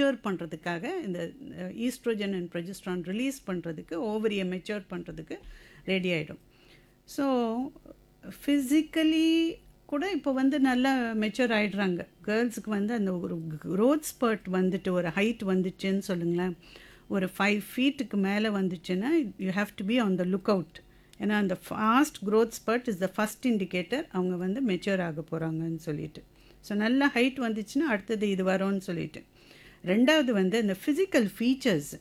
mature பண்ணுறதுக்காக இந்த oestrogen and progesterone release பண்ணுறதுக்கு ஓவரியை மெச்சூர் பண்ணுறதுக்கு ரெடி ஆகிடும் ஸோ ஃபிசிக்கலி கூட இப்போ வந்து நல்லா மெச்சூர் ஆகிடுறாங்க கேர்ள்ஸுக்கு வந்து அந்த ஒரு க்ரோத் ஸ்பர்ட் வந்துட்டு ஒரு ஹைட் வந்துச்சுன்னு சொல்லுங்களேன் ஒரு ஃபைவ் ஃபீட்டுக்கு மேலே வந்துச்சுன்னா you have to be on the look out ஏன்னா அந்த fast growth spurt is the first indicator அவங்க வந்து மெச்சூர் ஆக போகிறாங்கன்னு சொல்லிட்டு ஸோ நல்ல ஹைட் வந்துச்சுன்னா அடுத்தது இது வரும்னு சொல்லிட்டு ரெண்டாவது வந்து இந்த ஃபிசிக்கல் ஃபீச்சர்ஸ்